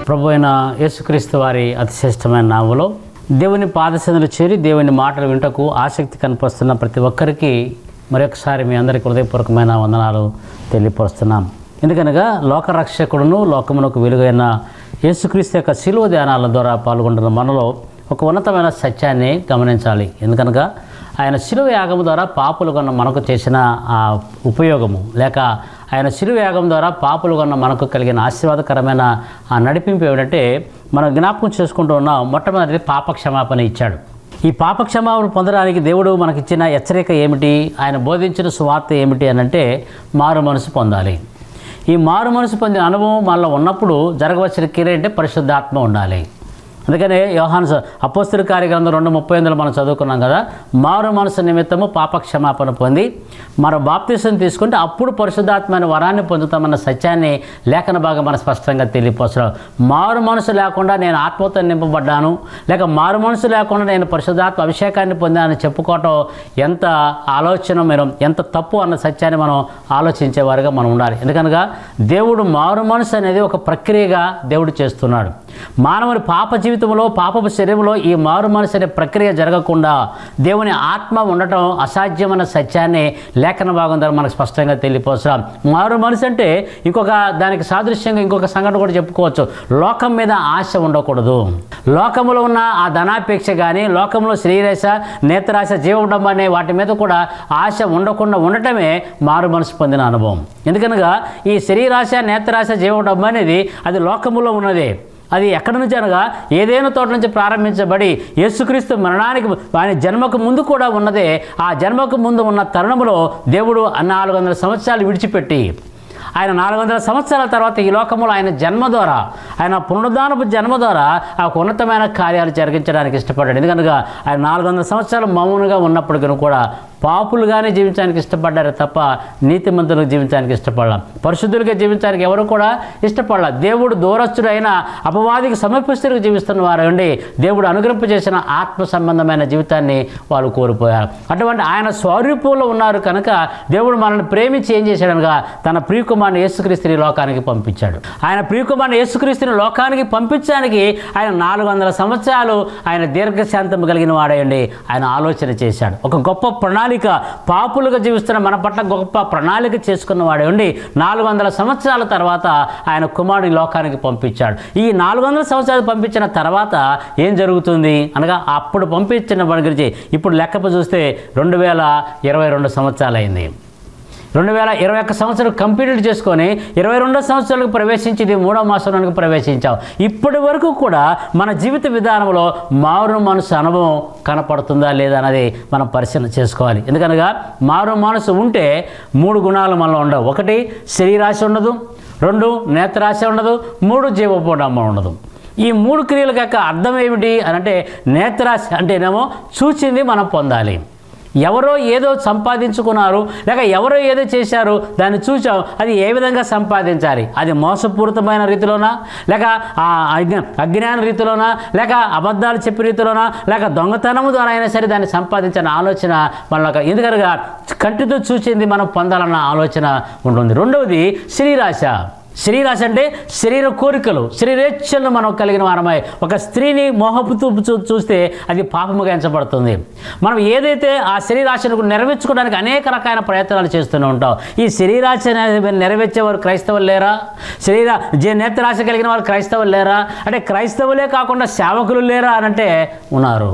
ప్రభు అయిన యేసుక్రీస్తు వారి అతిశ్రేష్టమైన నామలో దేవుని పాదశందులు చేరి దేవుని మాటలు వింటకు ఆసక్తి కనిపిస్తున్న ప్రతి ఒక్కరికి మరొకసారి మీ అందరికీ హృదయపూర్వకమైన వందనాలు తెలియపరుస్తున్నాం ఎందుకనగా లోకరక్షకుడును లోకమునకు వెలుగైన యేసుక్రీస్తు యొక్క శిలువ ధ్యానాల ద్వారా పాల్గొంటున్న మనలో ఒక ఉన్నతమైన సత్యాన్ని గమనించాలి ఎందుకనగా ఆయన శిలువ యాగం ద్వారా పాపులు కొన్న మనకు చేసిన ఆ ఉపయోగము లేక ఆయన శిలువ యాగం ద్వారా పాపులు కొన్న మనకు కలిగిన ఆశీర్వాదకరమైన ఆ నడిపింపు ఏమిటంటే మనం జ్ఞాపకం చేసుకుంటూ ఉన్నాం మొట్టమొదటి పాప క్షమాపణ ఇచ్చాడు ఈ పాప క్షమాపణ పొందడానికి దేవుడు మనకిచ్చిన హెచ్చరిక ఏమిటి ఆయన బోధించిన సువార్త ఏమిటి అని అంటే మారు మనసు పొందాలి ఈ మారు మనసు పొందిన అనుభవం మనలో ఉన్నప్పుడు జరగవలసిన క్రియ అంటే పరిశుద్ధాత్మ ఉండాలి అందుకనే యోహాను స- అపోస్తుల కార్యగ్రంథం రెండు ముప్పై ఎనిమిదిలో మనం చదువుకున్నాం కదా మారు మనసు నిమిత్తము పాప క్షమాపణ పొంది మన బాప్తీసం తీసుకుంటే అప్పుడు పరిశుద్ధాత్మైన వరాన్ని పొందుతామన్న సత్యాన్ని లేఖన భాగం మన స్పష్టంగా తెలియపోతున్నాం మారు మనసు లేకుండా నేను ఆత్మతో నింపబడ్డాను లేక మారు మనసు లేకుండా నేను పరిశుద్ధాత్మ అభిషేకాన్ని పొందానని చెప్పుకోవటం ఎంత ఆలోచన మీరు ఎంత తప్పు అన్న సత్యాన్ని మనం ఆలోచించేవారుగా మనం ఉండాలి ఎందుకనగా దేవుడు మారు మనసు అనేది ఒక ప్రక్రియగా దేవుడు చేస్తున్నాడు మానవుని పాప జీవితంలో పాపపు శరీరంలో ఈ మారు మనసు అనే ప్రక్రియ జరగకుండా దేవుని ఆత్మ ఉండటం అసాధ్యమైన సత్యాన్ని లేఖన భాగం ద్వారా మనకు స్పష్టంగా తెలియపోతున్నాం మారు మనసు అంటే ఇంకొక దానికి సాదృశ్యంగా ఇంకొక సంఘటన కూడా చెప్పుకోవచ్చు లోకం మీద ఆశ ఉండకూడదు లోకంలో ఉన్న ఆ ధనాపేక్ష కానీ లోకంలో శ్రీరేశ నేత్రాశ జీవడం అనే వాటి మీద కూడా ఆశ ఉండకుండా ఉండటమే మారు మనసు పొందిన అనుభవం ఎందుకనగా ఈ శరీరాశ నేత్రాశ జీవడం అనేది అది లోకములో ఉన్నదే అది ఎక్కడి నుంచి అనగా ఏదైనా తోట నుంచి ప్రారంభించబడి యేసుక్రీస్తు మరణానికి ఆయన జన్మకు ముందు కూడా ఉన్నదే ఆ జన్మకు ముందు ఉన్న తరుణంలో దేవుడు నాలుగు వందల సంవత్సరాలు విడిచిపెట్టి ఆయన నాలుగు వందల సంవత్సరాల తర్వాత ఈ లోకంలో ఆయన జన్మ ద్వారా ఆయన పునరుద్ధానపు జన్మ ద్వారా ఆ ఒక ఉన్నతమైన కార్యాలు జరిగించడానికి ఇష్టపడ్డాడు ఎందుకనగా ఆయన నాలుగు వందల సంవత్సరాలు మౌనంగా ఉన్నప్పటికీ కూడా పాపులుగానే జీవించడానికి ఇష్టపడ్డారు తప్ప నీతిమంతులుగా జీవించడానికి ఇష్టపడాల పరిశుద్ధులుగా జీవించడానికి ఎవరు కూడా ఇష్టపడాల దేవుడు దూరస్తుడైన అపవాదికి సమర్పిస్తులుగా జీవిస్తున్న వారు ఉండి దేవుడు అనుగ్రహింప చేసిన ఆత్మ సంబంధమైన జీవితాన్ని వాళ్ళు కోల్పోయారు అటువంటి ఆయన స్వరూపంలో ఉన్నారు కనుక దేవుడు మనల్ని ప్రేమించి ఏం చేశాడనగా తన ప్రియకుమారుని యేసుక్రీస్తుని లోకానికి పంపించాడు ఆయన ప్రియకుమారుని యేసుక్రీస్తుని లోకానికి పంపించడానికి ఆయన నాలుగు వందల సంవత్సరాలు ఆయన దీర్ఘశాంతం కలిగిన వాడేయండి ఆయన ఆలోచన చేశాడు ఒక గొప్ప ప్రణాళిక పాపులుగా జీవిస్తున్న మన పట్ల గొప్ప ప్రణాళిక చేసుకున్న వాడేయండి నాలుగు వందల సంవత్సరాల తర్వాత ఆయన కుమారుని లోకానికి పంపించాడు ఈ నాలుగు వందల సంవత్సరాలు పంపించిన తర్వాత ఏం జరుగుతుంది అనగా అప్పుడు పంపించిన వాడి గురించి ఇప్పుడు లెక్కపు చూస్తే రెండు వేల ఇరవై రెండు సంవత్సరాలు అయింది రెండు వేల ఇరవై ఒక్క సంవత్సరం కంప్లీట్ చేసుకొని ఇరవై రెండో సంవత్సరాలకు ప్రవేశించి ఇది మూడో మాసంలోనికి ప్రవేశించాం ఇప్పటి వరకు కూడా మన జీవిత విధానంలో మారు మనసు అనుభవం కనపడుతుందా లేదా అనేది మనం పరిశీలన చేసుకోవాలి ఎందుకనగా మారు మనసు ఉంటే మూడు గుణాలు మనలో ఉండవు ఒకటి శరీరాశ ఉండదు రెండు నేత్రాశ ఉండదు మూడు జీవపోడమ్మ ఉండదు ఈ మూడు క్రియలకు యొక్క అర్థం ఏమిటి అని అంటే నేత్రాశ అంటేనేమో చూసింది మనం పొందాలి ఎవరో ఏదో సంపాదించుకున్నారు లేక ఎవరో ఏదో చేశారు దాన్ని చూసాం అది ఏ విధంగా సంపాదించాలి అది మోసపూరితమైన రీతిలోనా లేక ఆ అజ్ఞ అజ్ఞాన రీతిలోనా లేక అబద్ధాలు చెప్పే రీతిలోనా లేక దొంగతనము ద్వారా అయినా సరే దాన్ని సంపాదించిన ఆలోచన మనలో ఎందుకనగా కంటితో చూసింది మనం పొందాలన్న ఆలోచన ఉంటుంది రెండవది శ్రీరాశ శరీరాశ అంటే శరీర కోరికలు శరీరేచ్ఛలను మనం కలిగిన వారమై ఒక స్త్రీని మోహపుతూ చూ- చూస్తే అది పాపముగా ఎంచబడుతుంది మనం ఏదైతే ఆ శరీరాశను నెరవేర్చుకోవడానికి అనేక రకాల ప్రయత్నాలు చేస్తూనే ఉంటాం ఈ శరీరాశ అనేది నెరవేర్చేవారు క్రైస్తవులు లేరా శరీర జే- నేత్రాశ కలిగిన వారు క్రైస్తవులు లేరా అంటే క్రైస్తవులే కాకుండా సేవకులు లేరా అని అంటే ఉన్నారు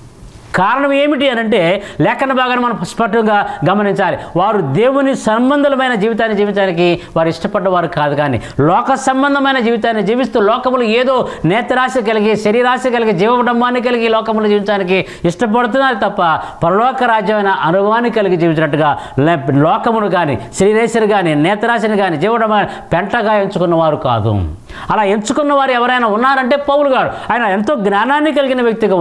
కారణం ఏమిటి అని అంటే లేఖన భాగాన్ని మనం స్పష్టంగా గమనించాలి వారు దేవుని సంబంధమైన జీవితాన్ని జీవించడానికి వారు ఇష్టపడ్డవారు కాదు కానీ లోక సంబంధమైన జీవితాన్ని జీవిస్తూ లోకములు ఏదో నేత్రాశ కలిగి శరీరాశ కలిగి జీవడమ్మాన్ని కలిగి లోకములు జీవించడానికి ఇష్టపడుతున్నారు తప్ప పరలోక రాజ్యమైన అనుభవాన్ని కలిగి జీవించినట్టుగా లే- లోకమును కానీ శరీరేశను కానీ నేత్రాశని కానీ జీవడమ్మ పెంటగా ఎంచుకున్న వారు కాదు అలా ఎంచుకున్న వారు ఎవరైనా ఉన్నారంటే పౌలు గారు ఆయన ఎంతో జ్ఞానాన్ని కలిగిన వ్యక్తిగా ఉన్నాడు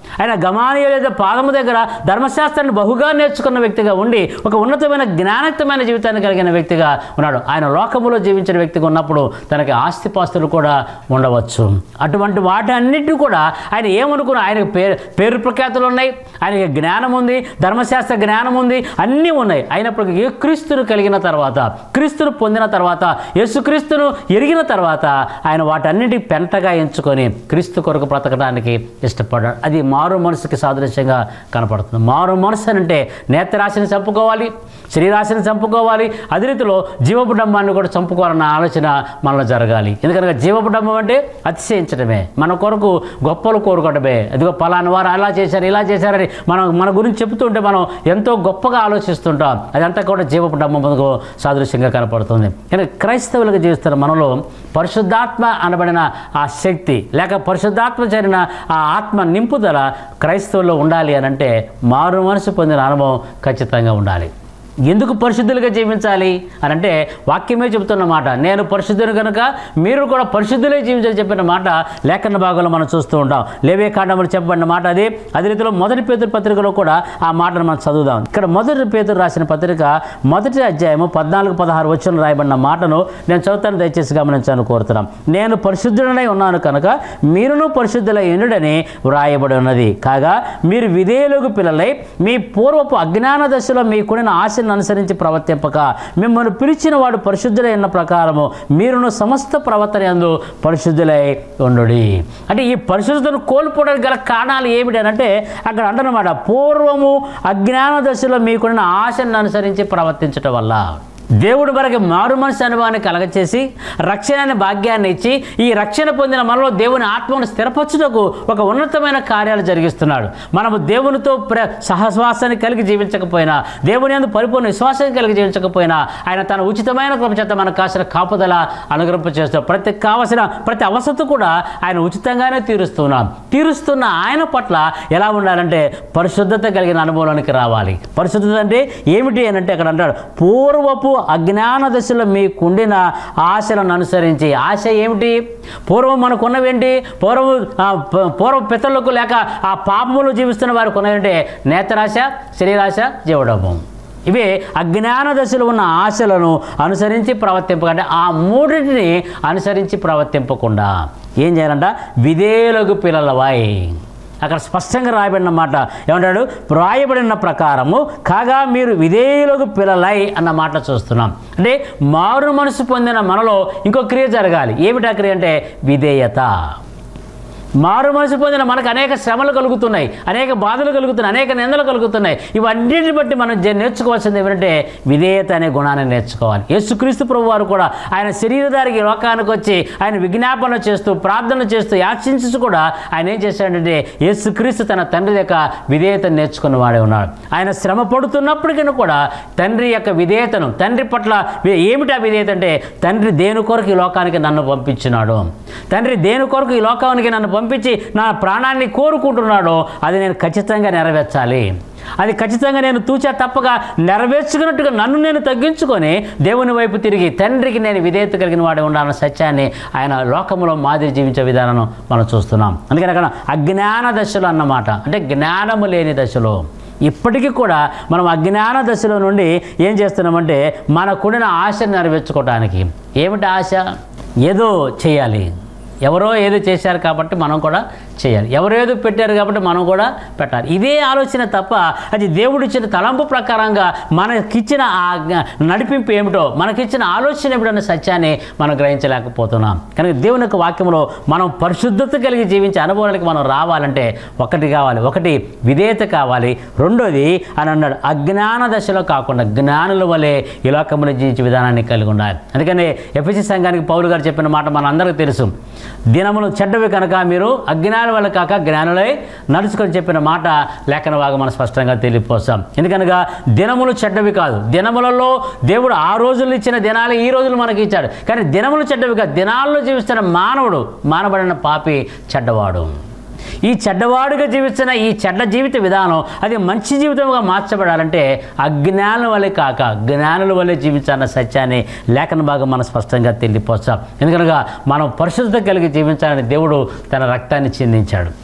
ఆయన గమానియ లేదా పాదము దగ్గర ధర్మశాస్త్రాన్ని బహుగా నేర్చుకున్న వ్యక్తిగా ఉండి ఒక ఉన్నతమైన జ్ఞానయుక్తమైన జీవితాన్ని కలిగిన వ్యక్తిగా ఉన్నాడు ఆయన లోకములో జీవించిన వ్యక్తిగా ఉన్నప్పుడు తనకి ఆస్తిపాస్తులు కూడా ఉండవచ్చు అటువంటి వాటి అన్నిటిని కూడా ఆయన ఏమనుకున్న ఆయనకు పేరు పేరు ప్రఖ్యాతులు ఉన్నాయి ఆయనకి జ్ఞానం ఉంది ధర్మశాస్త్ర జ్ఞానం ఉంది అన్నీ ఉన్నాయి అయినప్పటికీ ఏ క్రీస్తును కలిగిన తర్వాత క్రీస్తును పొందిన తర్వాత యేసుక్రీస్తును ఎరిగిన తర్వాత ఆయన వాటన్నిటి పెంటగా ఎంచుకొని క్రీస్తు కొరకు బ్రతకడానికి ఇష్టపడ్డాడు అది మారు మనసుకి సాదృశ్యంగా కనపడుతుంది మారు మనసు అని అంటే నేత్రరాశిని చంపుకోవాలి శరీరాశిని చంపుకోవాలి అదే రీతిలో జీవపుడంబాన్ని కూడా చంపుకోవాలన్న ఆలోచన మనలో జరగాలి ఎందుకనగా జీవపుడంబం అంటే అతిశయించడమే మన కొరకు గొప్పలు కోరుకోవడమే అదిగో పలానా వారు అలా చేశారు ఇలా చేశారని మనం మన గురించి చెప్తుంటే మనం ఎంతో గొప్పగా ఆలోచిస్తుంటాం అదంతా కూడా జీవపుడంబముకు సాదృశ్యంగా కనపడుతుంది కానీ క్రైస్తవులుగా జీవిస్తున్న మనలో పరిశుద్ధాత్మ అనబడిన ఆ శక్తి లేక పరిశుద్ధాత్మ చేరిన ఆ ఆత్మ నింపుదల క్రైస్తవుల్లో ఉండాలి అని అంటే మారు మనసు పొందిన అనుభవం ఖచ్చితంగా ఉండాలి ఎందుకు పరిశుద్ధులుగా జీవించాలి అని అంటే వాక్యమే చెబుతున్న మాట నేను పరిశుద్ధుని కనుక మీరు కూడా పరిశుద్ధులే జీవించాలని చెప్పిన మాట లేఖన భాగంలో మనం చూస్తూ ఉంటాం లేవే కాండములు చెప్పబడిన మాట అది అదే రీతిలో మొదటి పేతురు పత్రికలో కూడా ఆ మాటను మనం చదువుదాం ఇక్కడ మొదటి పేతురు రాసిన పత్రిక మొదటి అధ్యాయము పద్నాలుగు పదహారు వచ్చిన రాయబడిన మాటను నేను చదువుతాను దయచేసి గమనించాలని కోరుతున్నాం నేను పరిశుద్ధుడనై ఉన్నాను కనుక మీరును పరిశుద్ధులై ఉండుడని వ్రాయబడి ఉన్నది కాగా మీరు విధేయులకు పిల్లలై మీ పూర్వపు అజ్ఞాన దశలో మీకున్న ఆశను అనుసరించి ప్రవర్తింపక మిమ్మల్ని పిలిచిన వాడు పరిశుద్ధులై ఉన్న ప్రకారము మీరును సమస్త ప్రవర్తన యందు పరిశుద్ధులై ఉండు అంటే ఈ పరిశుద్ధతను కోల్పోవడానికి గల కారణాలు ఏమిటి అని అంటే అక్కడ అంటున్నమాట పూర్వము అజ్ఞాన దశలో మీకున్న ఆశను అనుసరించి ప్రవర్తించటం వల్ల దేవుడు మనకి మారు మనసు అనుభవాన్ని కలగచేసి రక్షణ అనే భాగ్యాన్ని ఇచ్చి ఈ రక్షణ పొందిన మనలో దేవుని ఆత్మను స్థిరపరచుటకు ఒక ఉన్నతమైన కార్యాలు జరిగిస్తున్నాడు మనము దేవునితో ప్ర సహశ్వాసాన్ని కలిగి జీవించకపోయినా దేవుని అందు పరిపూర్ణ విశ్వాసాన్ని కలిగి జీవించకపోయినా ఆయన తన ఉచితమైన కృప చేత మనకు కాసిన కాపుదల అనుగ్రహింప చేస్తాడు ప్రతి కావలసిన ప్రతి అవసరం కూడా ఆయన ఉచితంగానే తీరుస్తున్నాం తీరుస్తున్న ఆయన పట్ల ఎలా ఉండాలంటే పరిశుద్ధత కలిగిన అనుభవంలోనికి రావాలి పరిశుద్ధత అంటే ఏమిటి అని అంటే అక్కడ అంటాడు పూర్వపు అజ్ఞాన దశలో మీకుండిన ఆశలను అనుసరించి ఆశ ఏమిటి పూర్వం మనకు ఉన్నవేంటి పూర్వం ఆ, ప- పూర్వ పితరులకు లేక ఆ పాపములు జీవిస్తున్న వారికి ఉన్నవేంటి నేత్రాశ శరీరాశ జీవడము ఇవే అజ్ఞాన దశలో ఉన్న ఆశలను అనుసరించి ప్రవర్తింపకంటే ఆ మూడింటిని అనుసరించి ప్రవర్తింపకుండా ఏం చేయాలంట విధేయులకు పిల్లలవాయి అక్కడ స్పష్టంగా రాయబడిన మాట ఏమంటాడు రాయబడిన ప్రకారము కాగా మీరు విధేయులకు పిల్లలై అన్న మాట చూస్తున్నాం అంటే మారు మనసు పొందిన మనలో ఇంకో క్రియ జరగాలి ఏమిటా క్రియ అంటే విధేయత మారు మనసు పొందిన మనకు అనేక శ్రమలు కలుగుతున్నాయి అనేక బాధలు కలుగుతున్నాయి అనేక నిందలు కలుగుతున్నాయి ఇవన్నిటిని బట్టి మనం జ- నేర్చుకోవాల్సింది ఏమిటంటే విధేయత అనే గుణాన్ని నేర్చుకోవాలి యేసుక్రీస్తు ప్రభు వారు కూడా ఆయన శరీరధారికి లోకానికి వచ్చి ఆయన విజ్ఞాపన చేస్తూ ప్రార్థన చేస్తూ యాచించు కూడా ఆయన ఏం చేశాడంటే యేసుక్రీస్తు తన తండ్రి యొక్క విధేయతను నేర్చుకున్న వాడే ఉన్నాడు ఆయన శ్రమ పడుతున్నప్పటికీ కూడా తండ్రి యొక్క విధేయతను తండ్రి పట్ల వి- ఏమిటి ఆ విధేయత అంటే తండ్రి దేని కొరకు ఈ లోకానికి నన్ను పంపించినాడు తండ్రి దేని కొరకు ఈ లోకానికి నన్ను పంపించి నా ప్రాణాన్ని కోరుకుంటున్నాడో అది నేను ఖచ్చితంగా నెరవేర్చాలి అది ఖచ్చితంగా నేను తూచా తప్పగా నెరవేర్చుకున్నట్టుగా నన్ను నేను తగ్గించుకొని దేవుని వైపు తిరిగి తండ్రికి నేను విధేయత కలిగిన వాడు ఉండాలన్న సత్యాన్ని ఆయన లోకంలో మాదిరి జీవించే విధానం మనం చూస్తున్నాం అందుకని అక్కడ అజ్ఞాన దశలో అన్నమాట అంటే జ్ఞానము లేని దశలో ఇప్పటికీ కూడా మనం అజ్ఞాన దశలో నుండి ఏం చేస్తున్నామంటే మనకుడిన ఆశను నెరవేర్చుకోవడానికి ఏమిటి ఆశ ఏదో చేయాలి ఎవరో ఏదో చేశారు కాబట్టి మనం కూడా చేయాలి ఎవరో ఏదో పెట్టారు కాబట్టి మనం కూడా పెట్టాలి ఇదే ఆలోచన తప్ప అది దేవుడు ఇచ్చిన తలంపు ప్రకారంగా మనకిచ్చిన ఆ గ- నడిపింపు ఏమిటో మనకిచ్చిన ఆలోచన ఏమిటన్న సత్యాన్ని మనం గ్రహించలేకపోతున్నాం కనుక దేవుని యొక్క వాక్యంలో మనం పరిశుద్ధత కలిగి జీవించే అనుభవానికి మనం రావాలంటే ఒకటి కావాలి ఒకటి విధేయత కావాలి రెండోది అని అన్నాడు అజ్ఞాన దశలో కాకుండా జ్ఞానుల వలె ఈ లోకంలో జీవించే విధానాన్ని కలిగి ఉండాలి అందుకని ఎఫ్ఎసి సంఘానికి పౌలు గారు చెప్పిన మాట మన అందరికీ తెలుసు దినములు చెడ్డవి కనుక మీరు అజ్ఞానుల వల్ల కాక జ్ఞానులై నడుచుకొని చెప్పిన మాట లేఖన భాగం మనం స్పష్టంగా తెలియపోస్తాం ఎందుకనగా దినములు చెడ్డవి కాదు దినములలో దేవుడు ఆ రోజులు ఇచ్చిన దినాలు ఈ రోజులు మనకి ఇచ్చాడు కానీ దినములు చెడ్డవి కాదు దినాల్లో జీవిస్తున్న మానవుడు మానబడిన పాపి చెడ్డవాడు ఈ చెడ్డవాడుగా జీవిస్తున్న ఈ చెడ్డ జీవిత విధానం అది మంచి జీవితంగా మార్చబడాలంటే అజ్ఞానం వల్లే కాక జ్ఞానుల వల్లే జీవించాలన్న సత్యాన్ని లేఖన భాగం మనం స్పష్టంగా తెలియపోస్తాం ఎందుకనగా మనం పరిశుద్ధత కలిగి జీవించాలని దేవుడు తన రక్తాన్ని చిందించాడు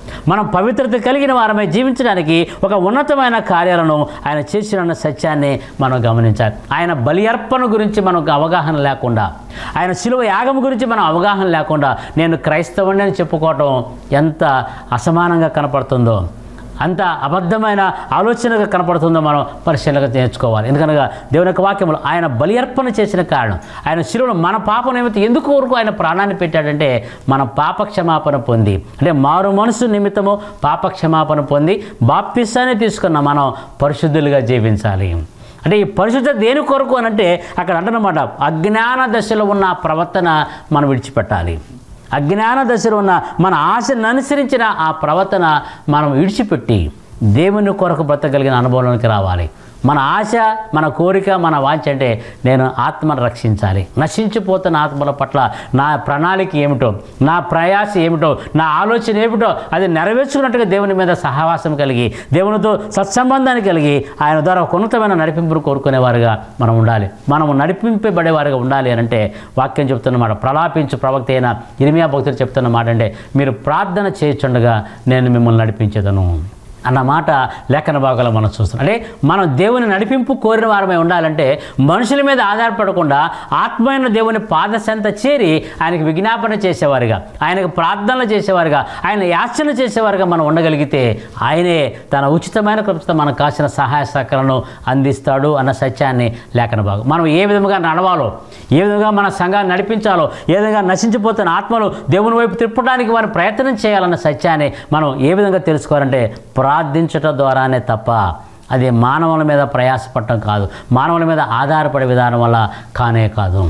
మనం పవిత్రత కలిగిన వారమై జీవించడానికి ఒక ఉన్నతమైన కార్యాలను ఆయన చేసిన సత్యాన్ని మనం గమనించాలి ఆయన బలి అర్పణ గురించి మనకు అవగాహన లేకుండా ఆయన శిలువ యాగం గురించి మనం అవగాహన లేకుండా నేను క్రైస్తవుని అని చెప్పుకోవటం ఎంత అసమానంగా కనపడుతుందో అంత అబద్ధమైన ఆలోచనగా కనపడుతుందో మనం పరిశీలన నేర్చుకోవాలి ఎందుకనగా దేవుని యొక్క వాక్యములు ఆయన బలి అర్పణ చేసిన కారణం ఆయన శిలువను మన పాప నిమిత్తం ఎందుకు వరకు ఆయన ప్రాణాన్ని పెట్టాడంటే మన పాప క్షమాపణ పొంది అంటే మారు మనసు నిమిత్తము పాప క్షమాపణ పొంది బాప్తిసాన్ని తీసుకున్న మనం పరిశుద్ధులుగా జీవించాలి అంటే ఈ పరిశుద్ధ దేని కొరకు అని అంటే అక్కడ అంటనమాట అజ్ఞాన దశలో ఉన్న ఆ ప్రవర్తన మనం విడిచిపెట్టాలి అజ్ఞాన దశలో ఉన్న మన ఆశను అనుసరించిన ఆ ప్రవర్తన మనం విడిచిపెట్టి దేవుని కొరకు బ్రతకగలిగిన అనుభవంలోకి రావాలి మన ఆశ మన కోరిక మన వాంఛ అంటే నేను ఆత్మను రక్షించాలి నశించిపోతున్న ఆత్మల పట్ల నా ప్రణాళిక ఏమిటో నా ప్రయాస ఏమిటో నా ఆలోచన ఏమిటో అది నెరవేర్చుకున్నట్టుగా దేవుని మీద సహవాసం కలిగి దేవునితో సత్సంబంధాన్ని కలిగి ఆయన ద్వారా ఒక ఉన్నతమైన నడిపింపును కోరుకునేవారుగా మనం ఉండాలి మనము నడిపింపబడేవారుగా ఉండాలి అని అంటే వాక్యం చెప్తున్నమాట ప్రలాపించు ప్రవక్త అయిన ఇరిమియా భక్తులు చెప్తున్న మాట అంటే మీరు ప్రార్థన చేయుచుండగా నేను మిమ్మల్ని నడిపించేదను అన్న మాట లేఖన భాగాలు మనం చూస్తున్నాం అంటే మనం దేవుని నడిపింపు కోరిన వారమై ఉండాలంటే మనుషుల మీద ఆధారపడకుండా ఆత్మైన దేవుని పాదశంత చేరి ఆయనకు విజ్ఞాపన చేసేవారుగా ఆయనకు ప్రార్థనలు చేసేవారుగా ఆయన యాచన చేసేవారుగా మనం ఉండగలిగితే ఆయనే తన ఉచితమైన కృపతో మనకు కాసిన సహాయ సహకారాలను అందిస్తాడు అన్న సత్యాన్ని లేఖన భాగం మనం ఏ విధంగా నడవాలో ఏ విధంగా మన సంఘాన్ని నడిపించాలో ఏ విధంగా నశించిపోతున్న ఆత్మలు దేవుని వైపు తిప్పడానికి వారు ప్రయత్నం చేయాలన్న సత్యాన్ని మనం ఏ విధంగా తెలుసుకోవాలంటే ప్రార్థించట ద్వారానే తప్ప అది మానవుల మీద ప్రయాసపడటం కాదు మానవుల మీద ఆధారపడే విధానం వల్ల కానే కాదు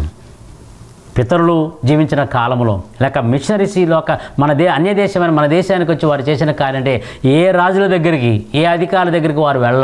పితరులు జీవించిన కాలంలో లేక మిషనరీస్ ఈ లోక మన దే అన్య దేశమైన మన దేశానికి వచ్చి వారు చేసిన కార్యం అంటే ఏ రాజుల దగ్గరికి ఏ అధికారుల దగ్గరికి వారు వెళ్ళ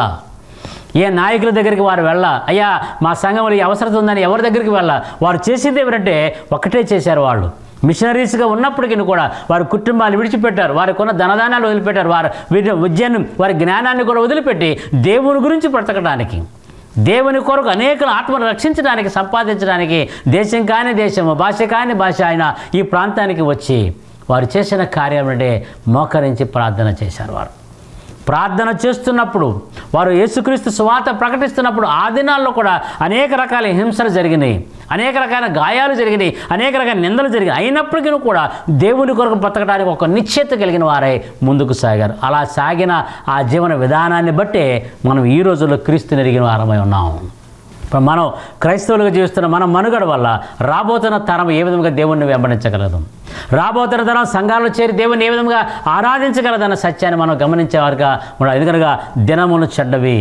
ఏ నాయకుల దగ్గరికి వారు వెళ్ళ అయ్యా మా సంఘంలో ఈ అవసరం ఉందని ఎవరి దగ్గరికి వెళ్ళ వారు చేసింది ఏమిటంటే ఒకటే చేశారు వాళ్ళు మిషనరీస్గా ఉన్నప్పటికీ కూడా వారి కుటుంబాలు విడిచిపెట్టారు వారికి ఉన్న ధనదానాలు వదిలిపెట్టారు వారి విద్య- విద్యను వారి జ్ఞానాన్ని కూడా వదిలిపెట్టి దేవుని గురించి బ్రతకడానికి దేవుని కొరకు అనేకలు ఆత్మను రక్షించడానికి సంపాదించడానికి దేశం కాని దేశము భాష కాని భాష ఆయన ఈ ప్రాంతానికి వచ్చి వారు చేసిన కార్యం అంటే మోకరించి ప్రార్థన చేశారు వారు ప్రార్థన చేస్తున్నప్పుడు వారు యేసుక్రీస్తు సువార్త ప్రకటిస్తున్నప్పుడు ఆ దినాల్లో కూడా అనేక రకాల హింసలు జరిగినాయి అనేక రకాల గాయాలు జరిగినాయి అనేక రకాల నిందలు జరిగినాయి అయినప్పటికీ కూడా దేవుని కొరకు బ్రతకడానికి ఒక నిశ్చయత కలిగిన వారే ముందుకు సాగారు అలా సాగిన ఆ జీవన విధానాన్ని బట్టే మనం ఈ రోజుల్లో క్రీస్తుని ఎరిగిన వారమై ఉన్నాం ఇప్పుడు మనం క్రైస్తవులుగా జీవిస్తున్న మన మనుగడ వల్ల రాబోతున్న తరం ఏ విధంగా దేవుణ్ణి వెంబడించగలదు రాబోతున్న తరం సంఘాల్లో చేరి దేవుని ఏ విధంగా ఆరాధించగలదన్న సత్యాన్ని మనం గమనించేవారుగా ఉండాలి ఎందుకనగా దినములు చెడ్డవి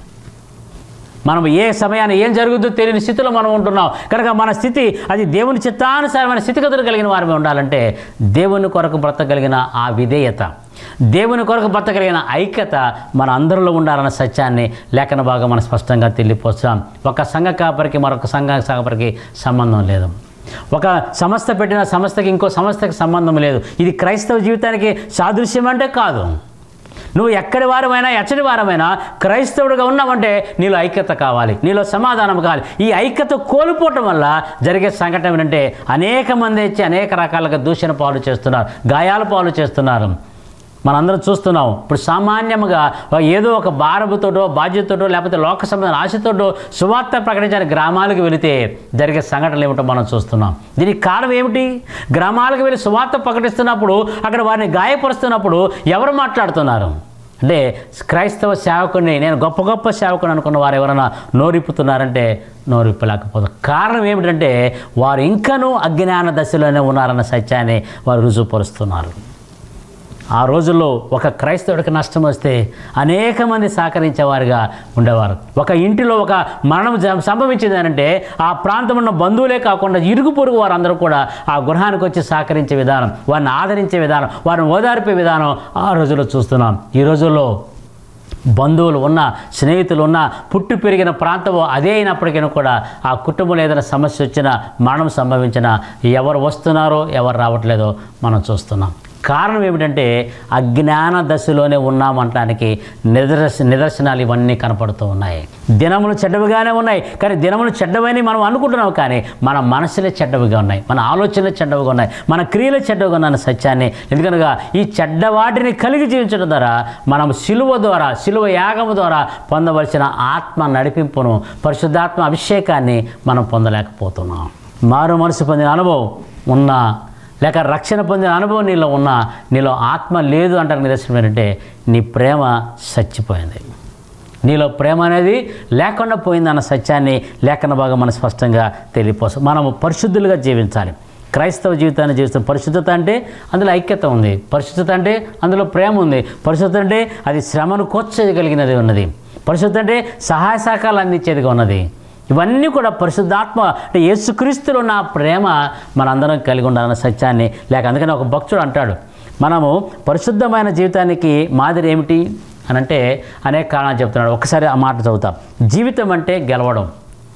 మనం ఏ సమయాన్ని ఏం జరుగుతుందో తెలియని స్థితిలో మనం ఉంటున్నాం కనుక మన స్థితి అది దేవుని చిత్తానుసారమైన స్థితిగతులు కలిగిన వారమే ఉండాలంటే దేవుని కొరకు బ్రతకగలిగిన ఆ విధేయత దేవుని కొరకు బ్రతకగలిగిన ఐక్యత మన అందరిలో ఉండాలన్న సత్యాన్ని లేఖన భాగం మనం స్పష్టంగా తెలియపోస్తాం ఒక సంఘ కాపరికి మరొక సంఘ కాపరికి సంబంధం లేదు ఒక సంస్థ పెట్టిన సంస్థకి ఇంకో సంస్థకి సంబంధం లేదు ఇది క్రైస్తవ జీవితానికి సాదృశ్యం అంటే కాదు నువ్వు ఎక్కడి వారమైనా ఎచ్చడి వారమైనా క్రైస్తవుడిగా ఉన్నావంటే నీలో ఐక్యత కావాలి నీలో సమాధానం కావాలి ఈ ఐక్యత కోల్పోవటం వల్ల జరిగే సంఘటన ఏంటంటే అనేక మంది వచ్చి అనేక రకాలుగా దూషణ పాలు చేస్తున్నారు గాయాల పాలు చేస్తున్నారు మనందరం చూస్తున్నాం ఇప్పుడు సామాన్యంగా ఏదో ఒక భారముతోటో బాధ్యతతోటో లేకపోతే లోక సంబంధం ఆశతోటో సువార్త ప్రకటించడానికి గ్రామాలకు వెళితే జరిగే సంఘటనలు ఏమిటో మనం చూస్తున్నాం దీనికి కారణం ఏమిటి గ్రామాలకు వెళ్ళి సువార్త ప్రకటిస్తున్నప్పుడు అక్కడ వారిని గాయపరుస్తున్నప్పుడు ఎవరు మాట్లాడుతున్నారు అంటే క్రైస్తవ సేవకుని నేను గొప్ప గొప్ప సేవకుని అనుకున్న వారు ఎవరైనా నోరిప్పుతున్నారంటే నోరిప్పలేకపోతారు కారణం ఏమిటంటే వారు ఇంకనూ అజ్ఞాన దశలోనే ఉన్నారన్న సత్యాన్ని వారు రుజువుపరుస్తున్నారు ఆ రోజుల్లో ఒక క్రైస్తవుడికి నష్టం వస్తే అనేక మంది సహకరించేవారుగా ఉండేవారు ఒక ఇంటిలో ఒక మరణం జ- సంభవించింది అంటే ఆ ప్రాంతం ఉన్న బంధువులే కాకుండా ఇరుగు పొరుగు వారందరూ కూడా ఆ గృహానికి వచ్చి సహకరించే విధానం వారిని ఆదరించే విధానం వారిని ఓదార్పే విధానం ఆ రోజుల్లో చూస్తున్నాం ఈ రోజుల్లో బంధువులు ఉన్న స్నేహితులు ఉన్న పుట్టి పెరిగిన ప్రాంతం అదే అయినప్పటికీ కూడా ఆ కుటుంబంలో ఏదైనా సమస్య వచ్చినా మరణం సంభవించినా ఎవరు వస్తున్నారో ఎవరు రావట్లేదో మనం చూస్తున్నాం కారణం ఏమిటంటే అజ్ఞాన దశలోనే ఉన్నామంటానికి నిదర్శ నిదర్శనాలు ఇవన్నీ కనపడుతూ ఉన్నాయి దినములు చెడ్డవిగానే ఉన్నాయి కానీ దినములు చెడ్డవని మనం అనుకుంటున్నాం కానీ మన మనసులే చెడ్డవిగా ఉన్నాయి మన ఆలోచనలు చెడ్డవిగా ఉన్నాయి మన క్రియలు చెడ్డవిగా ఉన్న సత్యాన్ని ఎందుకనగా ఈ చెడ్డ వాటిని కలిగి జీవించడం ద్వారా మనం సిలువ ద్వారా సిలువ యాగము ద్వారా పొందవలసిన ఆత్మ నడిపింపును పరిశుద్ధాత్మ అభిషేకాన్ని మనం పొందలేకపోతున్నాం మారు మనసు పొందిన అనుభవం ఉన్నా లేక రక్షణ పొందిన అనుభవం నీలో ఉన్నా నీలో ఆత్మ లేదు అంటారు నిదర్శనం ఏంటంటే నీ ప్రేమ చచ్చిపోయింది నీలో ప్రేమ అనేది లేకుండా పోయిందన్న సత్యాన్ని లేఖన భాగం మనం స్పష్టంగా తెలియపోసం మనము పరిశుద్ధులుగా జీవించాలి క్రైస్తవ జీవితాన్ని జీవిస్తాం పరిశుద్ధత అంటే అందులో ఐక్యత ఉంది పరిశుద్ధత అంటే అందులో ప్రేమ ఉంది పరిశుద్ధత అంటే అది శ్రమను కోర్చగలిగినది ఉన్నది పరిశుద్ధత అంటే సహాయ సహకారాలు అందించేదిగా ఉన్నది ఇవన్నీ కూడా పరిశుద్ధాత్మ అంటే యేసుక్రీస్తులో ఉన్న ప్రేమ మనందరం కలిగి ఉండాలన్న సత్యాన్ని లేక అందుకని ఒక భక్తుడు అంటాడు మనము పరిశుద్ధమైన జీవితానికి మాదిరి ఏమిటి అని అంటే అనేక కారణాలు చెప్తున్నాడు ఒకసారి ఆ మాట చదువుతాం జీవితం అంటే గెలవడం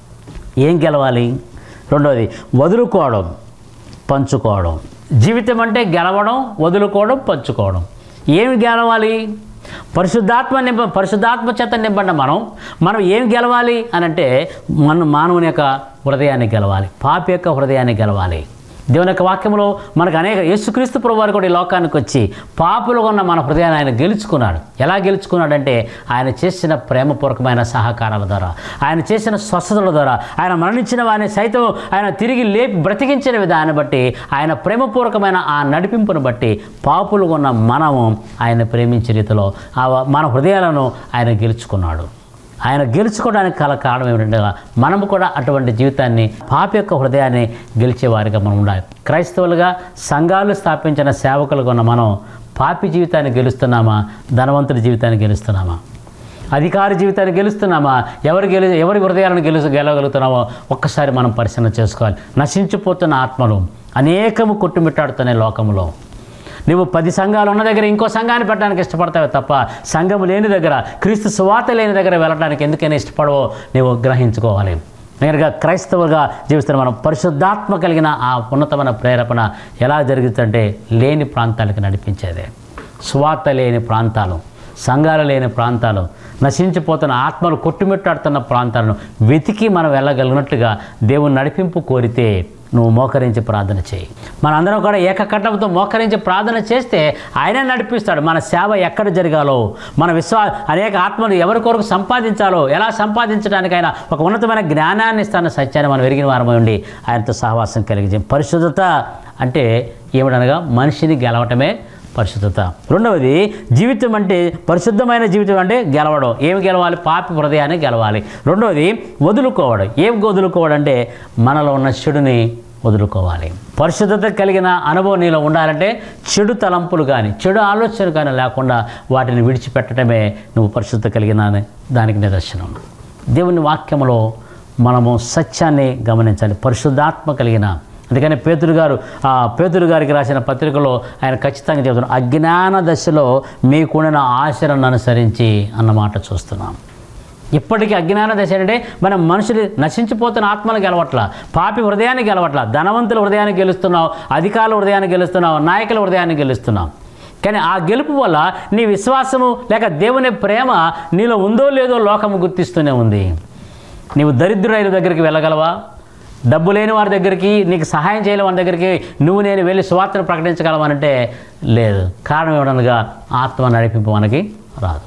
ఏం గెలవాలి రెండవది వదులుకోవడం పంచుకోవడం జీవితం అంటే గెలవడం వదులుకోవడం పంచుకోవడం ఏమి గెలవాలి పరిశుద్ధాత్మ నింప పరిశుద్ధాత్మ చేత నింపండి మనం మనం ఏం గెలవాలి అని అంటే మన మానవుని యొక్క హృదయాన్ని గెలవాలి పాపి యొక్క హృదయాన్ని గెలవాలి దేవుని యొక్క వాక్యంలో మనకు అనేక యేసుక్రీస్తు ప్రభు వారు కూడా ఈ లోకానికి వచ్చి పాపులుగా ఉన్న మన హృదయాన్ని ఆయన గెలుచుకున్నాడు ఎలా గెలుచుకున్నాడంటే ఆయన చేసిన ప్రేమపూర్వకమైన సహకారాల ద్వారా ఆయన చేసిన స్వస్థతల ద్వారా ఆయన మరణించిన వారిని సైతం ఆయన తిరిగి లేపి బ్రతికించిన విధానాన్ని బట్టి ఆయన ప్రేమపూర్వకమైన ఆ నడిపింపును బట్టి పాపులుగా ఉన్న మనము ఆయన ప్రేమించే రీతిలో ఆ మన హృదయాలను ఆయన గెలుచుకున్నాడు ఆయన గెలుచుకోవడానికి కల కారణం ఏమిటంటే మనము కూడా అటువంటి జీవితాన్ని పాప యొక్క హృదయాన్ని గెలిచేవారిగా మనం ఉండాలి క్రైస్తవులుగా సంఘాలు స్థాపించిన సేవకులుగా ఉన్న మనం పాపి జీవితాన్ని గెలుస్తున్నామా ధనవంతుడి జీవితాన్ని గెలుస్తున్నామా అధికారి జీవితాన్ని గెలుస్తున్నామా ఎవరు గెలు ఎవరి హృదయాలను గెలు గెలవగలుగుతున్నామో ఒక్కసారి మనం పరిశీలన చేసుకోవాలి నశించిపోతున్న ఆత్మలు అనేకము కొట్టుమిట్టాడుతున్నాయి లోకంలో నువ్వు పది సంఘాలు ఉన్న దగ్గర ఇంకో సంఘాన్ని పెట్టడానికి ఇష్టపడతావే తప్ప సంఘం లేని దగ్గర క్రీస్తు సువాత లేని దగ్గర వెళ్ళడానికి ఎందుకైనా ఇష్టపడవో నువ్వు గ్రహించుకోవాలి నేరుగా క్రైస్తవుగా జీవిస్తున్న మనం పరిశుద్ధాత్మ కలిగిన ఆ ఉన్నతమైన ప్రేరేపణ ఎలా జరుగుతుందంటే లేని ప్రాంతాలకు నడిపించేదే సువార్త లేని ప్రాంతాలు సంఘాలు లేని ప్రాంతాలు నశించిపోతున్న ఆత్మలు కొట్టుమిట్టాడుతున్న ప్రాంతాలను వెతికి మనం వెళ్ళగలిగినట్లుగా దేవుని నడిపింపు కోరితే నువ్వు మోకరించి ప్రార్థన చేయి మనందరం కూడా ఏకకట్టంతో మోకరించి ప్రార్థన చేస్తే ఆయనే నడిపిస్తాడు మన సేవ ఎక్కడ జరగాలో మన విశ్వా అనేక ఆత్మలు ఎవరి కొరకు సంపాదించాలో ఎలా సంపాదించడానికైనా ఒక ఉన్నతమైన జ్ఞానాన్ని ఇస్తాన సత్యాన్ని మనం ఎరిగిన వారమై ఉండి ఆయనతో సహవాసం కలిగి పరిశుద్ధత అంటే ఏమిటనగా మనిషిని గెలవటమే పరిశుద్ధత రెండవది జీవితం అంటే పరిశుద్ధమైన జీవితం అంటే గెలవడం ఏమి గెలవాలి పాపి హృదయాన్ని గెలవాలి రెండవది వదులుకోవడం ఏం వదులుకోవడం అంటే మనలో ఉన్న చెడుని వదులుకోవాలి పరిశుద్ధత కలిగిన అనుభవం నీలో ఉండాలంటే చెడు తలంపులు కానీ చెడు ఆలోచనలు కానీ లేకుండా వాటిని విడిచిపెట్టడమే నువ్వు పరిశుద్ధత కలిగిన దానికి నిదర్శనం దేవుని వాక్యంలో మనము సత్యాన్ని గమనించాలి పరిశుద్ధాత్మ కలిగిన అందుకని పేతురు గారు ఆ పేతురు గారికి రాసిన పత్రికలో ఆయన ఖచ్చితంగా చెబుతున్నారు అజ్ఞాన దశలో మీకుండిన ఆశలను అనుసరించి అన్నమాట చూస్తున్నాం ఇప్పటికీ అజ్ఞాన దశ అంటే మనం మనుషులు నశించిపోతున్న ఆత్మలు గెలవట్ల పాపి హృదయాన్ని గెలవట్ల ధనవంతుల హృదయాన్ని గెలుస్తున్నావు అధికారుల హృదయాన్ని గెలుస్తున్నావు నాయకుల హృదయాన్ని గెలుస్తున్నావు కానీ ఆ గెలుపు వల్ల నీ విశ్వాసము లేక దేవుని ప్రేమ నీలో ఉందో లేదో లోకము గుర్తిస్తూనే ఉంది నీవు దరిద్రులైన దగ్గరికి వెళ్ళగలవా డబ్బు లేని వారి దగ్గరికి నీకు సహాయం చేయలేని వారి దగ్గరికి నువ్వు నేను వెళ్ళి సువార్తను ప్రకటించగలవనంటే లేదు కారణం ఏమనగా ఆత్మ నడిపింపు మనకి రాదు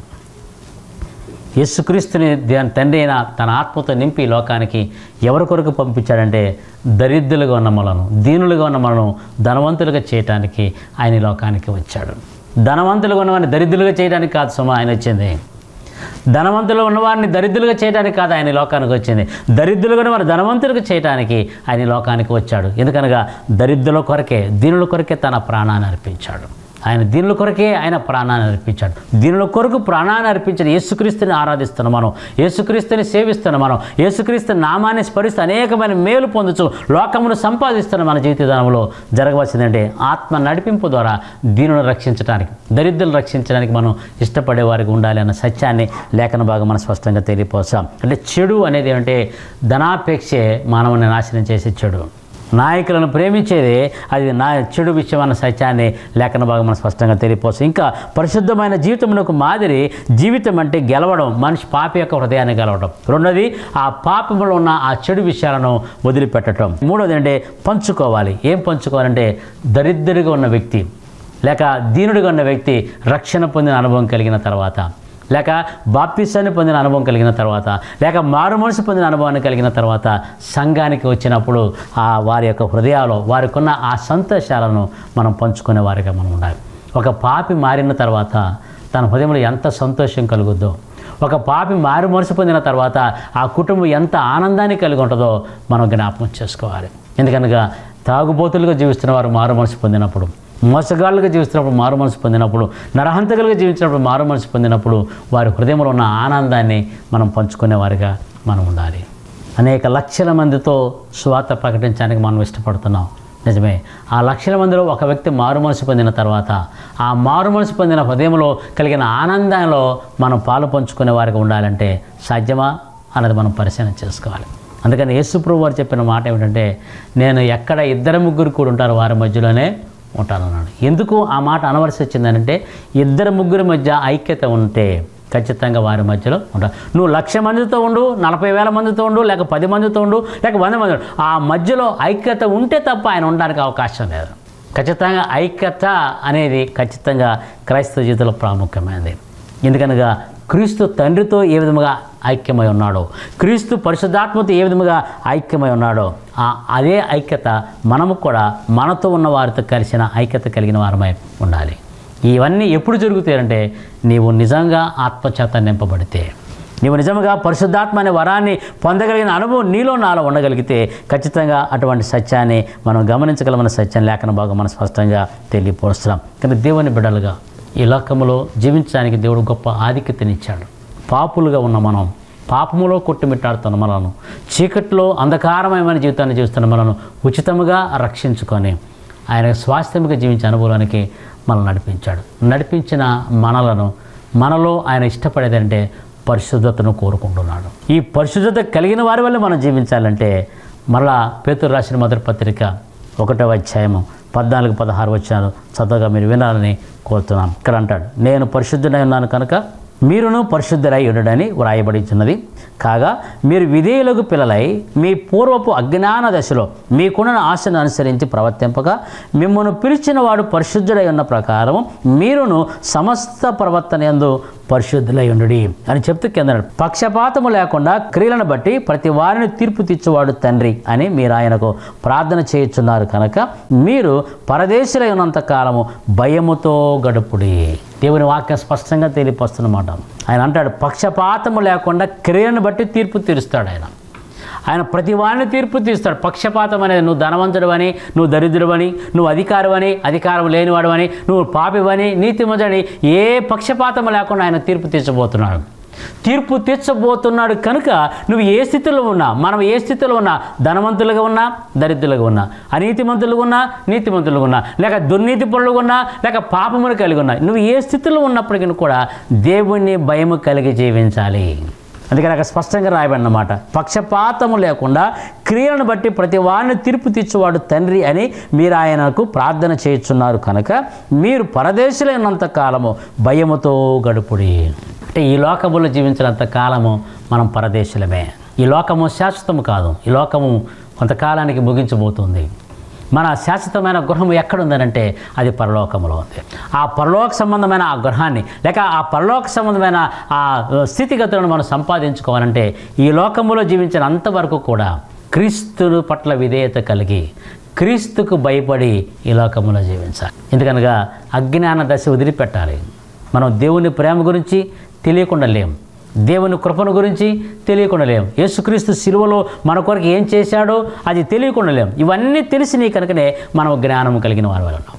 యేసుక్రీస్తుని దాని తండ్రి అయిన తన ఆత్మతో నింపి ఈ లోకానికి ఎవరి కొరకు పంపించాడంటే దరిద్రులుగా ఉన్న మనను దీనులుగా ఉన్న మనను ధనవంతులుగా చేయటానికి ఆయన ఈ లోకానికి వచ్చాడు ధనవంతులుగా ఉన్నవారిని దరిద్రులుగా చేయడానికి కాదు సుమ ఆయన వచ్చింది ధనవంతులు ఉన్నవారిని దరిద్రులుగా చేయడానికి కాదు ఆయన ఈ లోకానికి వచ్చింది దరిద్రులుగా వారు ధనవంతులుగా చేయడానికి ఆయన ఈ లోకానికి వచ్చాడు ఎందుకనగా దరిద్రుల కొరకే దీనుల కొరకే తన ప్రాణాన్ని అర్పించాడు ఆయన దీనుల కొరకే ఆయన ప్రాణాన్ని అర్పించాడు దీనుల కొరకు ప్రాణాన్ని అర్పించిన యేసుక్రీస్తుని ఆరాధిస్తున్నాం మనం యేసుక్రీస్తుని సేవిస్తున్నాం మనం యేసుక్రీస్తు నామాన్ని స్మరిస్తూ అనేకమైన మేలు పొందుచు లోకమును సంపాదిస్తున్న మన జీవితదానంలో జరగవలసిందంటే ఆత్మ నడిపింపు ద్వారా దీనులను రక్షించడానికి దరిద్రులను రక్షించడానికి మనం ఇష్టపడే వారికి ఉండాలి అన్న సత్యాన్ని లేఖన భాగం మనం స్పష్టంగా తెలియపోసాం అంటే చెడు అనేది ఏమంటే ధనాపేక్షే మానవుని నాశనం చేసే చెడు నాయకులను ప్రేమించేదే అది నా చెడు విషయం అన్న సత్యాన్ని లేఖన భాగం మనం స్పష్టంగా తెలియపోవచ్చు ఇంకా పరిశుద్ధమైన జీవితమునకు మాదిరి జీవితం అంటే గెలవడం మనిషి పాపి యొక్క హృదయాన్ని గెలవడం రెండోది ఆ పాపములో ఉన్న ఆ చెడు విషయాలను వదిలిపెట్టడం మూడోది అంటే పంచుకోవాలి ఏం పంచుకోవాలంటే దరిద్రుడిగా ఉన్న వ్యక్తి లేక దీనుడిగా ఉన్న వ్యక్తి రక్షణ పొందిన అనుభవం కలిగిన తర్వాత లేక బాప్తిసాన్ని పొందిన అనుభవం కలిగిన తర్వాత లేక మారు మనసు పొందిన అనుభవాన్ని కలిగిన తర్వాత సంఘానికి వచ్చినప్పుడు ఆ వారి యొక్క హృదయాలు వారికి ఉన్న ఆ సంతోషాలను మనం పంచుకునే వారిగా మనం ఉండాలి ఒక పాపి మారిన తర్వాత తన హృదయంలో ఎంత సంతోషం కలుగుద్దో ఒక పాపి మారు మనసు పొందిన తర్వాత ఆ కుటుంబం ఎంత ఆనందాన్ని కలిగి ఉంటుందో మనం జ్ఞాపకం చేసుకోవాలి ఎందుకనగా తాగుబోతులుగా జీవిస్తున్న వారు మారు మనసు పొందినప్పుడు మోసగాళ్ళుగా జీవిస్తున్నప్పుడు మారు మనసు పొందినప్పుడు నరహంతకులుగా జీవించినప్పుడు మారు మనసు పొందినప్పుడు వారి హృదయంలో ఉన్న ఆనందాన్ని మనం పంచుకునే వారిగా మనం ఉండాలి అనేక లక్షల మందితో స్వాత ప్రకటించడానికి మనం ఇష్టపడుతున్నాం నిజమే ఆ లక్షల మందిలో ఒక వ్యక్తి మారు మనసు పొందిన తర్వాత ఆ మారు మనసు పొందిన హృదయంలో కలిగిన ఆనందంలో మనం పాలు పంచుకునే వారికి ఉండాలంటే సాధ్యమా అన్నది మనం పరిశీలన చేసుకోవాలి అందుకని యేసుప్రభు వారు చెప్పిన మాట ఏమిటంటే నేను ఎక్కడ ఇద్దరు ముగ్గురు కూడా ఉంటారో వారి మధ్యలోనే ఉంటానన్నాడు ఎందుకు ఆ మాట అనవలసి వచ్చిందనంటే ఇద్దరు ముగ్గురి మధ్య ఐక్యత ఉంటే ఖచ్చితంగా వారి మధ్యలో ఉంటా నువ్వు లక్ష మందితో ఉండు నలభై వేల మందితో ఉండు లేక పది మందితో ఉండు లేక వంద మంది ఉండు. ఆ మధ్యలో ఐక్యత ఉంటే తప్ప ఆయన ఉండడానికి అవకాశం లేదు ఖచ్చితంగా ఐక్యత అనేది ఖచ్చితంగా క్రైస్తవ జీవితంలో ప్రాముఖ్యమైనది ఎందుకనగా క్రీస్తు తండ్రితో ఏ విధముగా ఐక్యమై ఉన్నాడో క్రీస్తు పరిశుద్ధాత్మతో ఏ విధముగా ఐక్యమై ఉన్నాడో ఆ అదే ఐక్యత మనము కూడా మనతో ఉన్న వారితో కలిసిన ఐక్యత కలిగిన వారమై ఉండాలి ఇవన్నీ ఎప్పుడు జరుగుతాయంటే నీవు నిజంగా ఆత్మచేత నింపబడితే నీవు నిజంగా పరిశుద్ధాత్మ అనే వరాన్ని పొందగలిగిన అనుభవం నీలో నాలో ఉండగలిగితే ఖచ్చితంగా అటువంటి సత్యాన్ని మనం గమనించగలమన్న సత్యాన్ని లేఖన భాగం మనం స్పష్టంగా తెలియపరుస్తున్నాం కానీ దేవుని బిడ్డలుగా ఈ లోకములో జీవించడానికి దేవుడు గొప్ప ఆధిక్యతనిచ్చాడు పాపులుగా ఉన్న మనం పాపములో కొట్టుమిట్టాడుతున్న మనను చీకట్లో అంధకారమయమైన జీవితాన్ని జీవిస్తున్న మనను ఉచితముగా రక్షించుకొని ఆయన స్వాస్థ్యముగా జీవించే అనుభవానికి మనల్ని నడిపించాడు నడిపించిన మనలను మనలో ఆయన ఇష్టపడేదంటే పరిశుద్ధతను కోరుకుంటున్నాడు ఈ పరిశుద్ధత కలిగిన వారి వల్ల మనం జీవించాలంటే మరలా పేతురు రాసిన మొదటి పత్రిక ఒకటవ అధ్యాయము పద్నాలుగు పదహారు వచ్చాను చక్కగా మీరు వినాలని కోరుతున్నాం ఇక్కడ అంటాడు నేను పరిశుద్ధుడై ఉన్నాను కనుక మీరును పరిశుద్ధులై ఉండడని వ్రాయబడించున్నది కాగా మీరు విధేయులకు పిల్లలై మీ పూర్వపు అజ్ఞాన దశలో మీకున్న ఆశను అనుసరించి ప్రవర్తింపగా మిమ్మల్ని పిలిచిన వాడు పరిశుద్ధుడై ఉన్న ప్రకారం మీరును సమస్త ప్రవర్తన యందు పరిశుద్ధులై ఉండుడి అని చెప్తూ కింద పక్షపాతము లేకుండా క్రియలను బట్టి ప్రతి వారిని తీర్పు తీర్చువాడు తండ్రి అని మీరు ఆయనకు ప్రార్థన చేయుచున్నారు కనుక మీరు పరదేశులై ఉన్నంత కాలము భయముతో గడుపుడి దేవుని వాక్యం స్పష్టంగా తెలియపస్తున్నమాట ఆయన అంటాడు పక్షపాతము లేకుండా క్రియను బట్టి తీర్పు తీరుస్తాడు ఆయన ఆయన ప్రతి వారిని తీర్పు తీస్తాడు పక్షపాతం అనేది నువ్వు ధనవంతుడవని నువ్వు దరిద్రుడవని నువ్వు అధికారమని అధికారం లేనివాడవని నువ్వు పాపివని నీతిమంతుడని ఏ పక్షపాతం లేకుండా ఆయన తీర్పు తీర్చబోతున్నాడు తీర్పు తీర్చబోతున్నాడు కనుక నువ్వు ఏ స్థితిలో ఉన్నా మనం ఏ స్థితిలో ఉన్నా ధనవంతులుగా ఉన్నా దరిద్రులుగా ఉన్నా అనీతిమంతులుగా ఉన్నా నీతిమంతులుగా ఉన్నా లేక దుర్నీతి పనులుగా ఉన్నా లేక పాపమును కలిగి ఉన్నా నువ్వు ఏ స్థితిలో ఉన్నప్పటికీ కూడా దేవుణ్ణి భయము కలిగి జీవించాలి అందుకని అక్కడ స్పష్టంగా రాయబడినమాట పక్షపాతము లేకుండా క్రియలను బట్టి ప్రతి వారిని తీర్పు తీర్చువాడు తండ్రి అని మీరు ఆయనకు ప్రార్థన చేయుచున్నారు కనుక మీరు పరదేశులైనంత కాలము భయముతో గడుపుడి అంటే ఈ లోకములో జీవించినంత కాలము మనం పరదేశులమే ఈ లోకము శాశ్వతము కాదు ఈ లోకము కొంతకాలానికి ముగించబోతుంది మన శాశ్వతమైన గృహం ఎక్కడుందనంటే అది పరలోకములో ఉంది ఆ పరలోక సంబంధమైన ఆ గృహాన్ని లేక ఆ పరలోక సంబంధమైన ఆ స్థితిగతులను మనం సంపాదించుకోవాలంటే ఈ లోకములో జీవించిన అంతవరకు కూడా క్రీస్తుని పట్ల విధేయత కలిగి క్రీస్తుకు భయపడి ఈ లోకములో జీవించాలి ఎందుకనగా అజ్ఞాన దశ వదిలిపెట్టాలి మనం దేవుని ప్రేమ గురించి తెలియకుండా లేం దేవుని కృపను గురించి తెలియకుండా లేం యేసుక్రీస్తు శిలువలో మన కొరకు ఏం చేశాడో అది తెలియకుండా లేం ఇవన్నీ తెలిసి నీ కనుకనే మనం జ్ఞానం కలిగిన వారు ఉన్నాం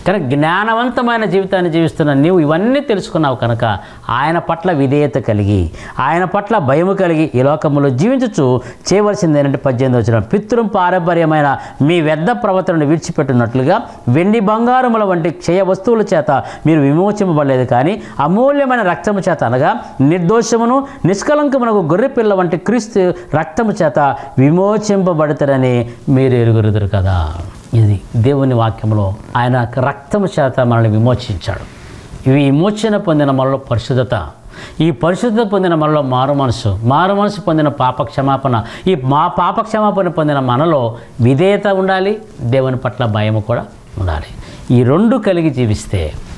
కానీ జ్ఞానవంతమైన జీవితాన్ని జీవిస్తున్న నీవు ఇవన్నీ తెలుసుకున్నావు కనుక ఆయన పట్ల విధేయత కలిగి ఆయన పట్ల భయము కలిగి ఈ లోకంలో జీవించచ్చు చేయవలసింది ఏంటంటే పద్దెనిమిది వచ్చిన పితృం పారంపర్యమైన మీ వ్యర్థ ప్రవర్తనను విడిచిపెట్టినట్లుగా వెండి బంగారముల వంటి క్షయ వస్తువుల చేత మీరు విమోచింపబడలేదు కానీ అమూల్యమైన రక్తము చేత అనగా నిర్దోషమును నిష్కలంకమునకు గొర్రెపిల్ల వంటి క్రీస్తు రక్తము చేత విమోచింపబడతారని మీరు ఎరుగురుదురు కదా ఇది దేవుని వాక్యంలో ఆయన రక్తము చేత మనల్ని విమోచించాడు ఇవి విమోచన పొందిన మనలో పరిశుద్ధత ఈ పరిశుద్ధత పొందిన మనలో మారు మనసు మారు మనసు పొందిన పాప క్షమాపణ ఈ మా పాప క్షమాపణ పొందిన మనలో విధేయత ఉండాలి దేవుని పట్ల భయం కూడా ఉండాలి ఈ రెండు కలిగి జీవిస్తే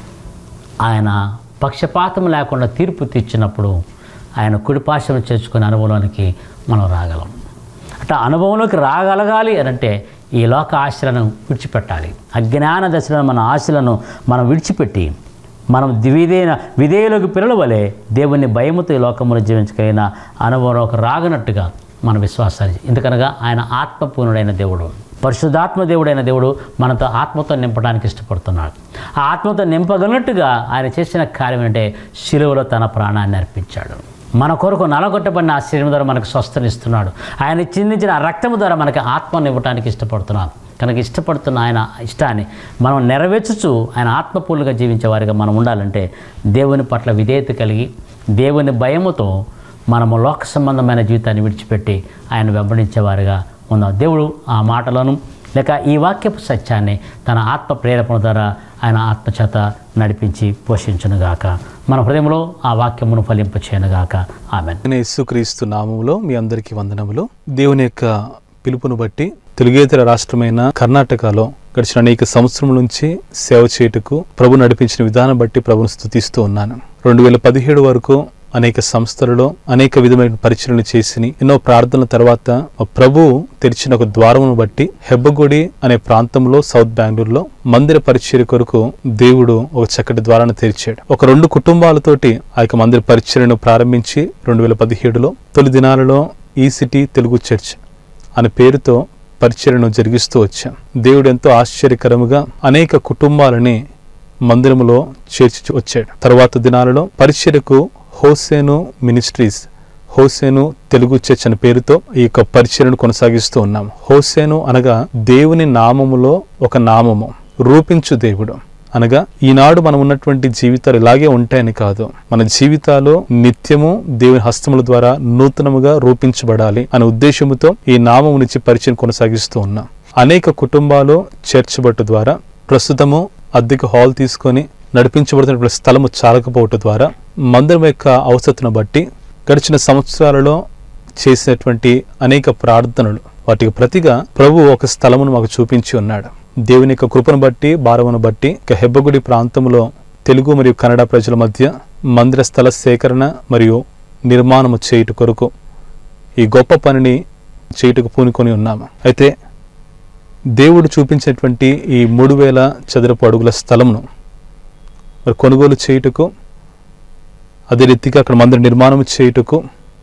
ఆయన పక్షపాతం లేకుండా తీర్పు తీర్చినప్పుడు ఆయన కుడిపాశను చేర్చుకునే అనుభవంలోనికి మనం రాగలం అట్లా అనుభవంలోకి రాగలగాలి అని అంటే ఈ లోక ఆశలను విడిచిపెట్టాలి అజ్ఞాన దశలో మన ఆశలను మనం విడిచిపెట్టి మనం విధేయ విధేయులకు పిల్లల వలె దేవుని భయముతో ఈ లోకంలో జీవించగలిగిన అనుభవంలోకి రాగనట్టుగా మన విశ్వాసాన్ని ఎందుకనగా ఆయన ఆత్మపూర్ణుడైన దేవుడు పరిశుద్ధాత్మ దేవుడైన దేవుడు మనతో ఆత్మతో నింపడానికి ఇష్టపడుతున్నాడు ఆ ఆత్మతో నింపగలిగినట్టుగా ఆయన చేసిన కార్యం అంటే శిలువలో తన ప్రాణాన్ని అర్పించాడు మన కొరకు నలగొట్టబడిన ఆ శరీరం ద్వారా మనకు స్వస్థనిస్తున్నాడు ఆయన చిందించిన ఆ రక్తము ద్వారా మనకి ఆత్మను ఇవ్వడానికి ఇష్టపడుతున్నాడు కనుక ఇష్టపడుతున్న ఆయన ఇష్టాన్ని మనం నెరవేర్చుచు ఆయన ఆత్మపూర్లుగా జీవించే వారిగా మనం ఉండాలంటే దేవుని పట్ల విధేయత కలిగి దేవుని భయముతో మనము లోక సంబంధమైన జీవితాన్ని విడిచిపెట్టి ఆయన వెంబడించేవారిగా ఉందాం దేవుడు ఆ మాటలను లేక ఈ వాక్యపు సత్యాన్ని తన ఆత్మ ప్రేరేపణ ద్వారా ఆయన ఆత్మచేత నడిపించి పోషించునుగాక మన హృదయంలో ఆ వాక్యమును ఫలింపచేయనుగాక ఆమె నేను యేసుక్రీస్తు నామములో మీ అందరికీ వందనములు దేవుని యొక్క పిలుపును బట్టి తెలుగేతర రాష్ట్రమైన కర్ణాటకలో గడిచిన అనేక సంవత్సరం నుంచి సేవ చేయుటకు ప్రభు నడిపించిన విధానం బట్టి ప్రభును స్థుతిస్తూ ఉన్నాను రెండు వేల పదిహేడు వరకు అనేక సంస్థలలో అనేక విధమైన పరిచయలు చేసి ఎన్నో ప్రార్థనల తర్వాత మా ప్రభు తెరిచిన ఒక ద్వారమును బట్టి హెబ్బగుడి అనే ప్రాంతంలో సౌత్ బెంగళూరులో మందిర పరిచర్య కొరకు దేవుడు ఒక చక్కటి ద్వారాన్ని తెరిచాడు ఒక రెండు కుటుంబాలతోటి ఆ యొక్క మందిర పరిచర్యను ప్రారంభించి రెండు వేల పదిహేడులో తొలి దినాలలో ఈ సిటీ తెలుగు చర్చ్ అనే పేరుతో పరిచర్యను జరిగిస్తూ వచ్చాం దేవుడు ఎంతో ఆశ్చర్యకరముగా అనేక కుటుంబాలని మందిరములో చేర్చి వచ్చాడు తర్వాత దినాలలో పరిచర్యకు హోసేను మినిస్ట్రీస్ హోసేను తెలుగు చర్చ్ అనే పేరుతో ఈ యొక్క పరిచర్యను కొనసాగిస్తూ ఉన్నాం హోసేను అనగా దేవుని నామములో ఒక నామము రూపించు దేవుడు అనగా ఈనాడు మనం ఉన్నటువంటి జీవితాలు ఇలాగే ఉంటాయని కాదు మన జీవితాలు నిత్యము దేవుని హస్తముల ద్వారా నూతనముగా రూపించబడాలి అనే ఉద్దేశముతో ఈ నామము నుంచి పరిచయం కొనసాగిస్తూ ఉన్నాం అనేక కుటుంబాలు చర్చ్ బట్టు ద్వారా ప్రస్తుతము అద్దెకు హాల్ తీసుకొని నడిపించబడుతున్నటువంటి స్థలము చాలకపోవటం ద్వారా మందిరం యొక్క అవసరతను బట్టి గడిచిన సంవత్సరాలలో చేసినటువంటి అనేక ప్రార్థనలు వాటికి ప్రతిగా ప్రభు ఒక స్థలమును మాకు చూపించి ఉన్నాడు దేవుని యొక్క కృపను బట్టి భారమును బట్టి ఇక హెబ్బగుడి ప్రాంతంలో తెలుగు మరియు కన్నడ ప్రజల మధ్య మందిర స్థల సేకరణ మరియు నిర్మాణము చేయుట కొరకు ఈ గొప్ప పనిని చేయుటకు పూనుకొని ఉన్నాము అయితే దేవుడు చూపించినటువంటి ఈ మూడు వేల చదరపు అడుగుల స్థలమును మరి కొనుగోలు చేయుటకు అదే రీతిగా అక్కడ మందిర నిర్మాణం చేయుటకు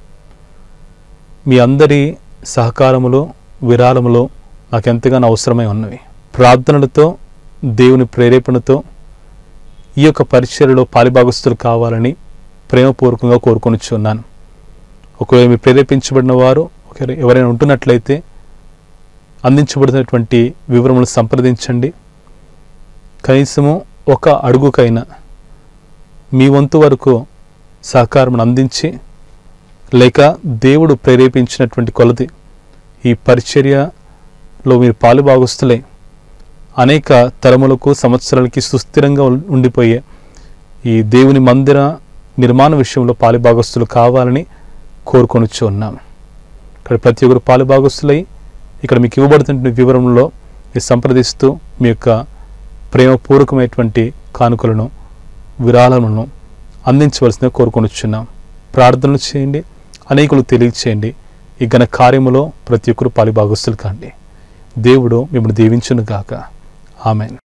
మీ అందరి సహకారములు విరాళములు నాకు ఎంతగానో అవసరమై ఉన్నవి ప్రార్థనలతో దేవుని ప్రేరేపణతో ఈ యొక్క పరిచర్యలో పాలిభాగస్తులు కావాలని ప్రేమపూర్వకంగా కోరుకొనిచున్నాను ఒకవేళ మీరు ప్రేరేపించబడిన వారు ఒకవేళ ఎవరైనా ఉంటున్నట్లయితే అందించబడినటువంటి వివరములు సంప్రదించండి కనీసము ఒక అడుగుకైనా మీ వంతు వరకు సహకారం అందించి లేక దేవుడు ప్రేరేపించినటువంటి కొలది ఈ పరిచర్యలో మీరు పాలుభాగస్తులై అనేక తరములకు సంవత్సరాలకి సుస్థిరంగా ఉం- ఉండిపోయే ఈ దేవుని మందిర నిర్మాణ విషయంలో పాలుభాగస్తులు కావాలని కోరుకొనిచ్చు ఉన్నాము ఇక్కడ ప్రతి ఒక్కరు పాలుభాగస్తులై ఇక్కడ మీకు ఇవ్వబడుతున్న వివరంలో మీరు సంప్రదిస్తూ మీ యొక్క ప్రేమపూర్వకమైనటువంటి కానుకలను విరాళములను అందించవలసిందిగా కోరుకొనిచున్నాం ప్రార్థనలు చేయండి అనేకులు తెలియచేయండి ఈ ఘన కార్యములో ప్రతి ఒక్కరు పాలిభాగస్తులు కాండి దేవుడు మిమ్మల్ని దీవించును గాక ఆమెన్